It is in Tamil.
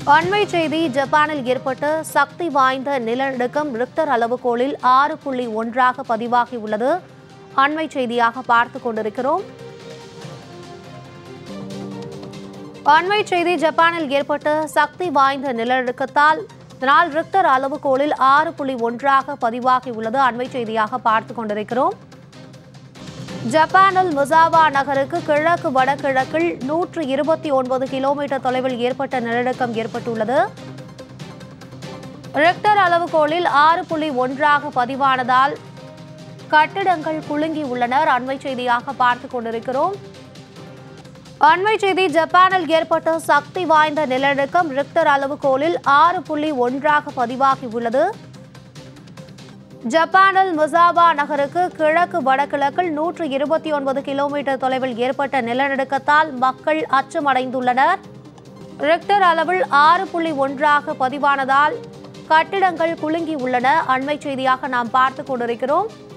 அண்மை செய்தி ஜப்பானில் ஏற்பட்ட சக்தி வாய்ந்த நிலநடுக்கம் ரிக்டர் அளவுகோலில் ஆறு புள்ளி ஒன்றாக பதிவாகியுள்ளது அண்மை செய்தியாக பார்த்து கொண்டிருக்கிறோம் அண்மை செய்தி ஜப்பானில் ஏற்பட்ட சக்தி வாய்ந்த நிலநடுக்கத்தால் இதனால் ரிக்டர் அளவுகோலில் ஆறு புள்ளி ஒன்றாக பதிவாகியுள்ளது அண்மை செய்தியாக பார்த்து கொண்டிருக்கிறோம் ஜப்பானில் முசாவா நகருக்கு கிழக்கு வடகிழக்கில் நூற்று இருபத்தி ஒன்பது கிலோமீட்டர் தொலைவில் ஏற்பட்ட நிலநடுக்கம் ஏற்பட்டுள்ளது ரெக்டர் அளவுகோலில் ஆறு புள்ளி ஒன்றாக பதிவானதால் கட்டிடங்கள் குலுங்கி உள்ளனர் அண்மை செய்தியாக பார்த்து கொண்டிருக்கிறோம் அண்மை செய்தி ஜப்பானில் ஏற்பட்ட சக்தி வாய்ந்த நிலநடுக்கம் ரிக்டர் அளவுகோலில் ஆறு புள்ளி ஒன்றாக பதிவாகியுள்ளது ஜப்பானில் முசாவா நகருக்கு கிழக்கு வடகிழக்கில் நூற்று இருபத்தி ஒன்பது கிலோமீட்டர் தொலைவில் ஏற்பட்ட நிலநடுக்கத்தால் மக்கள் அச்சமடைந்துள்ளனர் ரிக்டர் அளவில் ஆறு புள்ளி ஒன்றாக பதிவானதால் கட்டிடங்கள் குலுங்கி உள்ளன அண்மை செய்தியாக நாம் பார்த்து கொண்டிருக்கிறோம்